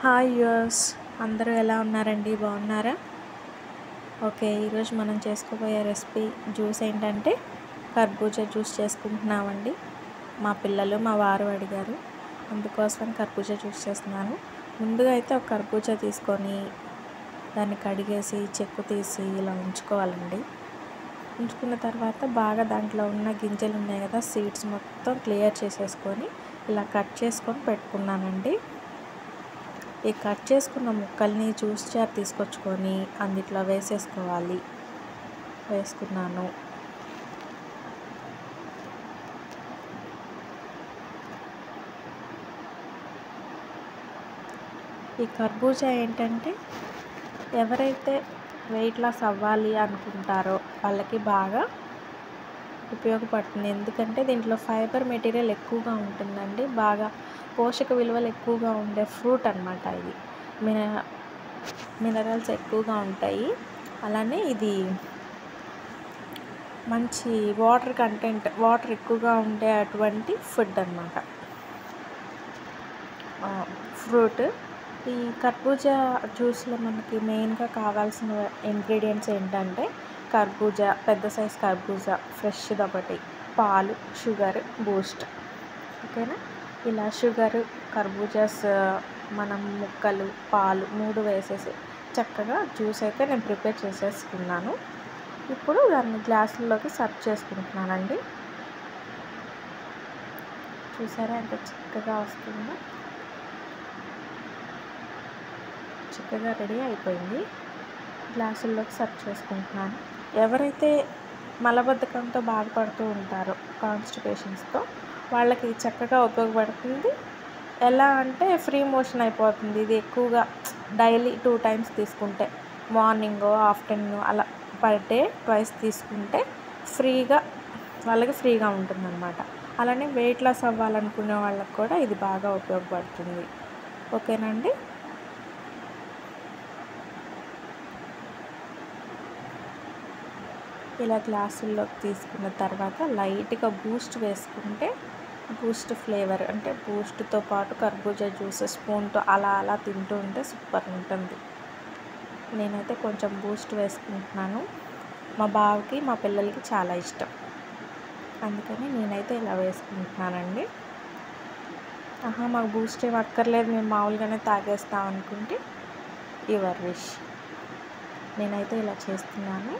hi yours అందరూ ఎలా ఉన్నారండి బాగున్నారా ఓకే ఈరోజు మనం చేసుకోబోయే రెసిపీ జ్యూస్ ఏంటంటే కర్బూజా జ్యూస్ చేసుకుంటున్నామండి మా పిల్లలు మా వారు అడిగారు అందుకోసం కర్బూజా జ్యూస్ చేస్తున్నాను ముందుగా అయితే ఒక కర్బూజా తీసుకొని దాన్ని కడిగేసి చెక్కు తీసి ఇలా ఉంచుకోవాలండి ఉంచుకున్న తర్వాత బాగా దాంట్లో ఉన్న గింజలు ఉన్నాయి కదా సీడ్స్ మొత్తం క్లియర్ చేసేసుకొని ఇలా కట్ చేసుకొని పెట్టుకున్నానండి ఈ కట్ చేసుకున్న ముక్కల్ని జ్యూస్ జార్ తీసుకొచ్చుకొని అందుట్లో వేసేసుకోవాలి వేసుకున్నాను ఈ కర్బూజా ఏంటంటే ఎవరైతే వెయిట్ లాస్ అవ్వాలి అనుకుంటారో వాళ్ళకి బాగా ఉపయోగపడుతుంది ఎందుకంటే దీంట్లో ఫైబర్ మెటీరియల్ ఎక్కువగా ఉంటుందండి బాగా పోషక విలువలు ఎక్కువగా ఉండే ఫ్రూట్ అనమాట ఇది మిన మినరల్స్ ఎక్కువగా ఉంటాయి అలానే ఇది మంచి వాటర్ కంటెంట్ వాటర్ ఎక్కువగా ఉండే అటువంటి ఫుడ్ అనమాట ఫ్రూట్ ఈ కర్బూజా జ్యూస్లో మనకి మెయిన్గా కావాల్సిన ఇంగ్రీడియంట్స్ ఏంటంటే కర్బూజా పెద్ద సైజ్ కర్బూజా ఫ్రెష్ది ఒకటి పాలు షుగర్ బూస్ట్ ఓకేనా ఇలా షుగర్ కర్బూజాస్ మనం ముక్కలు పాలు మూడు వేసేసి చక్కగా జ్యూస్ అయితే నేను ప్రిపేర్ చేసేసుకున్నాను ఇప్పుడు దాన్ని గ్లాసుల్లోకి సర్వ్ చేసుకుంటున్నానండి చూసారా ఎంత చక్కగా వస్తుందో చక్కగా రెడీ అయిపోయింది గ్లాసుల్లోకి సర్వ్ చేసుకుంటున్నాను ఎవరైతే మలబద్ధకంతో బాధపడుతూ ఉంటారో కాన్స్టిపేషన్స్తో వాళ్ళకి చక్కగా ఉపయోగపడుతుంది ఎలా అంటే ఫ్రీ మోషన్ అయిపోతుంది ఇది ఎక్కువగా డైలీ టూ టైమ్స్ తీసుకుంటే మార్నింగ్ ఆఫ్టర్నూన్ అలా పర్ డే ట్వైస్ తీసుకుంటే ఫ్రీగా వాళ్ళకి ఫ్రీగా ఉంటుందన్నమాట అలానే వెయిట్ లాస్ అవ్వాలనుకునే వాళ్ళకి కూడా ఇది బాగా ఉపయోగపడుతుంది ఓకేనండి ఇలా గ్లాసుల్లోకి తీసుకున్న తర్వాత లైట్గా బూస్ట్ వేసుకుంటే బూస్ట్ ఫ్లేవర్ అంటే బూస్ట్తో పాటు కర్బూజా జ్యూస్ స్పూన్తో అలా అలా తింటూ ఉంటే సూపర్ ఉంటుంది నేనైతే కొంచెం బూస్ట్ వేసుకుంటున్నాను మా బావకి మా పిల్లలకి చాలా ఇష్టం అందుకని నేనైతే ఇలా వేసుకుంటున్నానండి ఆహా మాకు బూస్ట్ ఏం అక్కర్లేదు మేము మామూలుగానే తాగేస్తాం అనుకుంటే యువర్ విష్ నేనైతే ఇలా చేస్తున్నాను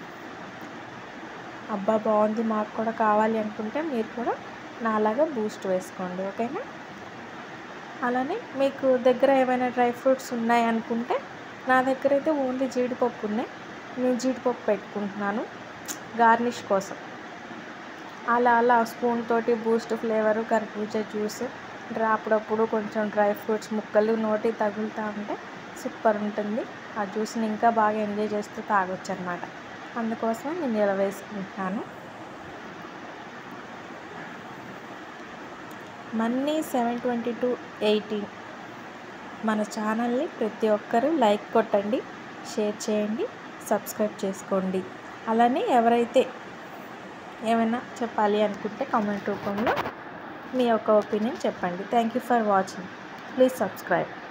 అబ్బా బాగుంది మాకు కూడా కావాలి అనుకుంటే మీరు కూడా నాలాగా బూస్ట్ వేసుకోండి ఓకేనా అలానే మీకు దగ్గర ఏమైనా డ్రై ఫ్రూట్స్ ఉన్నాయి అనుకుంటే నా దగ్గర అయితే ఓన్లీ జీడిపప్పు ఉన్నాయి నేను జీడిపప్పు పెట్టుకుంటున్నాను గార్నిష్ కోసం అలా అలా స్పూన్ తోటి బూస్ట్ ఫ్లేవరు కర్బూజా జ్యూస్ అప్పుడప్పుడు కొంచెం డ్రై ఫ్రూట్స్ ముక్కలు నోటి తగులుతూ ఉంటే సూపర్ ఉంటుంది ఆ జ్యూస్ని ఇంకా బాగా ఎంజాయ్ చేస్తూ తాగొచ్చు అనమాట అందుకోసం నేను ఇలా వేసుకుంటున్నాను మన్నీ సెవెన్ ట్వంటీ టూ ఎయిటీన్ మన ఛానల్ని ప్రతి ఒక్కరూ లైక్ కొట్టండి షేర్ చేయండి సబ్స్క్రైబ్ చేసుకోండి అలానే ఎవరైతే ఏమైనా చెప్పాలి అనుకుంటే కామెంట్ రూపంలో మీ యొక్క ఒపీనియన్ చెప్పండి thank you for watching please subscribe